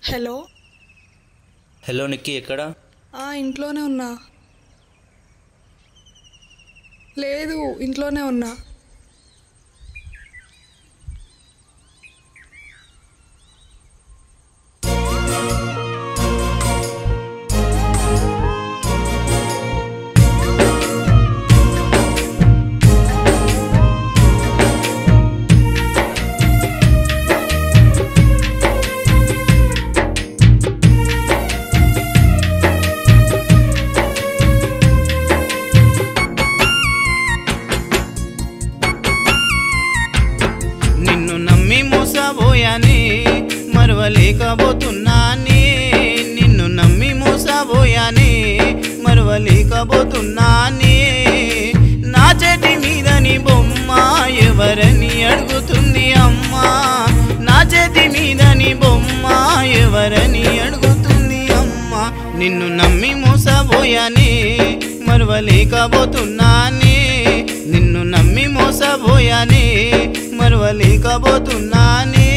hello hello Nikki ఎక్కడ ఆ, ఇంట్లోనే ఉన్నా లేదు ఇంట్లోనే ఉన్నా నిన్ను నమ్మి మోసపోయానే మరవలేకపోతున్నానే నిన్ను నమ్మి మోసపోయానే మరవలేకపోతున్నానే నా చేతి మీద నీ బొమ్మ ఎవరని అడుగుతుంది అమ్మా నా చేతి మీద నీ బొమ్మ ఎవరని అడుగుతుంది అమ్మా నిన్ను నమ్మి మోసపోయానే మరవలేకపోతున్నానే నిన్ను నమ్మి మోసపోయానే మరవలేకపోతున్నానే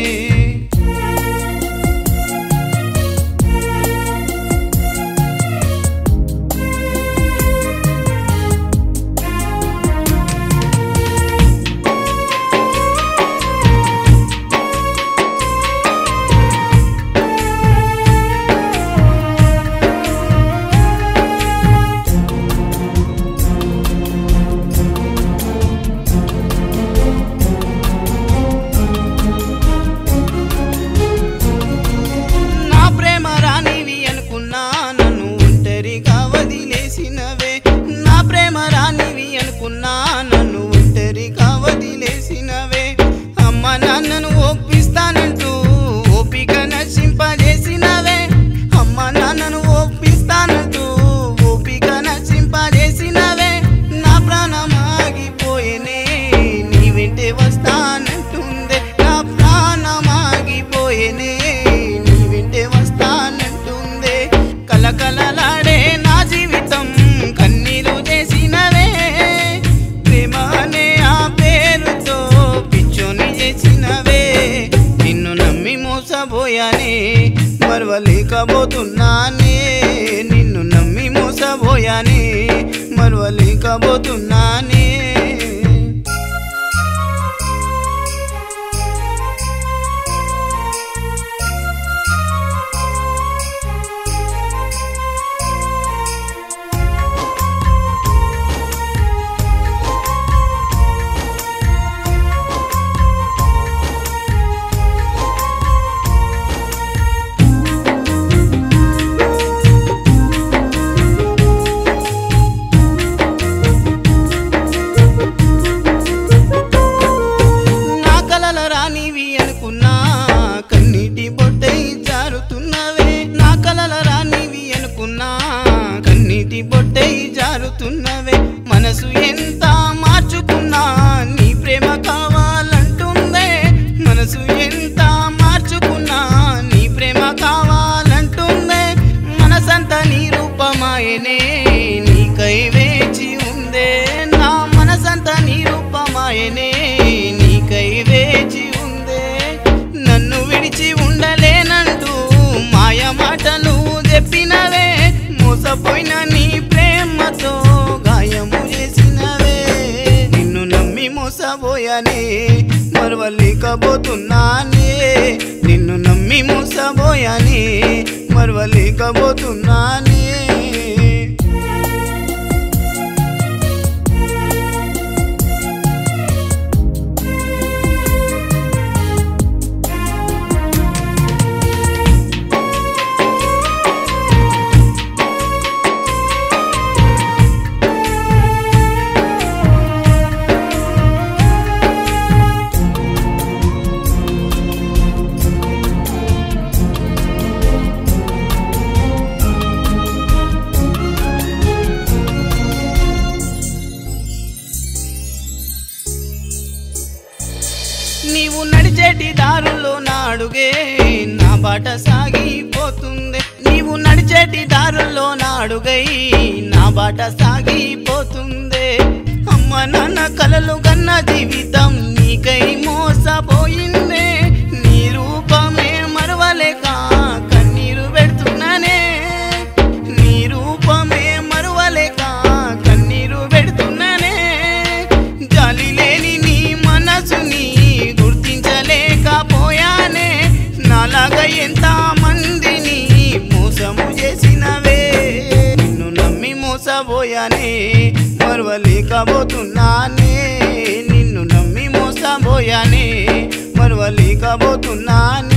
నా ప్రేమ రానివి అనుకున్నా నన్ను ఒంటరిగా వదిలేసినవే నా ప్రేమ రానివి అనుకున్నా నన్ను ఒంటరిగా వదిలేసినవే అమ్మ నాన్నను ఒప్పిస్తానంటూ ఓపిక నశింపజేసినవే అమ్మ నాన్నను ఒప్పిస్తానంటూ ఓపిక నశింపజేసినవే నా ప్రాణం ఆగిపోయేనే నీ వెంటే వస్తానంటుందే నా ప్రాణం ఆగిపోయేనే నీ వెంటే వస్తానంటుందే కలకలలాడే నా జీవితం కన్నీరు చేసినవే ప్రేమ అనే ఆ పేరుతో పిచ్చోని చేసినవే నిన్ను నమ్మి మోసపోయానే మరవలేకపోతున్నానే నిన్ను నమ్మి మోసపోయానే మరవలేకపోతున్నానే నా కలల రానివి అనుకున్నా కన్నీటి బొట్టై జారుతున్నవే నా కలల రానివి అనుకున్నా కన్నీటి బొట్టై జారుతున్నవే మనసు ఎంత మార్చుకున్నా నీ ప్రేమ కావాలంటుందే మనసు ఎంత మార్చుకున్నా నీ ప్రేమ కావాలంటుందే మనసంతా నీ రూపమాయనే నీకై వేచి ఉందే నా మనసంతా నీ రూపమాయనే నీకై వేచి ఉందే నన్ను విడిచి ఉండలేనంటూ మాయ మాటలు చెప్పినవే మోసపోయిన నీ ప్రేమతో గాయము చేసినవే నిన్ను నమ్మి మోసపోయానే మరవలేకపోతున్నానే నిన్ను నమ్మి మోసపోయానే మరవలేకపోతున్నానే నీవు నడిచేటి దారుల్లో నా అడుగే నా బాట సాగిపోతుంది నీవు నడిచేటి దారుల్లో నా అడుగై నా బాట సాగిపోతుంది అమ్మ నాన్న కలలు గన్న జీవితం నీకై మోసపోయిందే నీ రూపమే మరవలేక ఎంత మందిని మోసము చేసినవే నిన్ను నమ్మి మోసపోయానే మరవలేకపోతున్నానే నిన్ను నమ్మి మోసపోయానే మరవలేకపోతున్నానే